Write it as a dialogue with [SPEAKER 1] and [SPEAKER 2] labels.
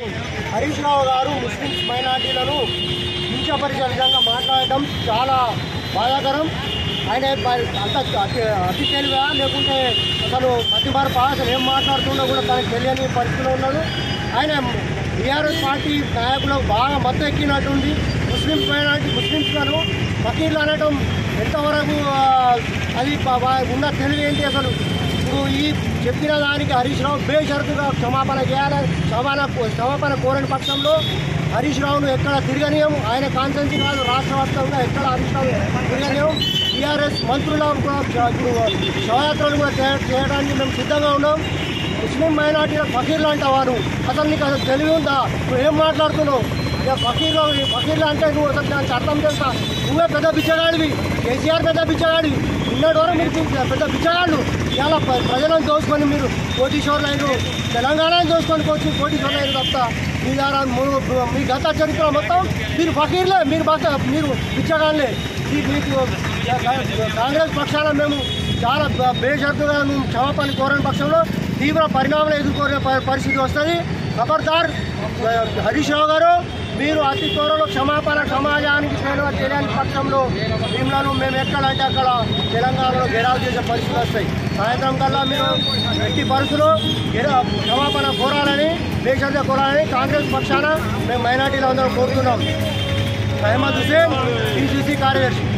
[SPEAKER 1] హరీష్ రావు గారు ముస్లిమ్స్ మైనార్టీలను కించపరిచే విధంగా మాట్లాడటం చాలా బాధాకరం ఆయన ప- అంత అతి అతి తెలివా లేకుంటే అసలు మతి మరపా అసలు ఏం మాట్లాడుతుండో కూడా తనకు తెలియని పరిస్థితిలో ఉన్నాడు ఆయన టీఆర్ఎస్ పార్టీ నాయకులకు బాగా మత్తు ఎక్కినట్టుంది ముస్లిమ్స్ మైనార్టీ ముస్లిమ్స్లను ఫకీర్లు అనడం ఎంతవరకు ఆ, అది ప- వా- ఉన్న తెలివి ఏంటి అసలు ఇప్పుడు ఈ చెప్పిన దానికి హరీష్ రావు బేషరతుగా క్షమాపణ చేయాలని క్షమాపణ క్షమాపణ కోరని పక్షంలో హరీష్ రావును ఎక్కడ తిరగనీయం ఆయన కాన్సెన్సీ కాదు రాష్ట్ర వ్యాప్తంగా ఎక్కడ హరీష్ రావు తిరగనీయం టీఆర్ఎస్ మంత్రుల కూడా ఇప్పుడు శవయాత్రలు కూడా చేయ- చేయడానికి మేము సిద్ధంగా ఉన్నాం ముస్లిం మైనార్టీల ఫకీర్లు అంటావారు అసలు నీకు అసలు తెలివి ఉందా నువ్వు ఏం మాట్లాడుతున్నావు ఇక ఫకీర్లు ఫకీర్లు అంటే నువ్వు అసలు దానికి అర్థం తెలుసా నువ్వే పెద్ద బిచ్చగాడివి కేసీఆర్ పెద్ద బిచ్చగాడివి నిన్నటి వరకు మీరు పెద్ద- పెద్ద బిచ్చగాళ్ళు ఇలా ప్ర- ప్రజలను దోసుకొని మీరు కోటీశ్వర్లు అయిన తెలంగాణను దోసుకొని వచ్చి కోటీశ్వర్లు అయిన తప్ప మీ ద్వారా ము- మీ గత చరిత్ర మొత్తం మీరు ఫకీర్లే మీరు బత మీరు బిచ్చగాళ్ళే ఈ మీకు కాంగ్రెస్ పక్షాన మేము చాలా బ- బేషరతుగా మేము క్షమాపణ కోరని పక్షంలో తీవ్ర పరిణామాలు ఎదుర్కొనే ప- పరిస్థితి వస్తుంది ఖబర్దార్ ఆ, హరీష్ రావు గారు మీరు అతి త్వరలో క్షమాపణ సమాజానికి సేవ తెలియని పక్షంలో మిమ్మల్ని మేము ఎక్కడంటే అక్కడ తెలంగాణలో గెరావు చేసే పరిస్థితులు వస్తాయి సాయంత్రం కల్లా మీరు ఎట్టి పరిస్థితులు గెరా క్షమాపణ కోరాలని బేషరతుగా కోరాలని కాంగ్రెస్ పక్షాన మేము మైనార్టీలు అందరం కోరుతున్నాం అహ్మద్ హుసేన్ పిసిసి కార్యదర్శి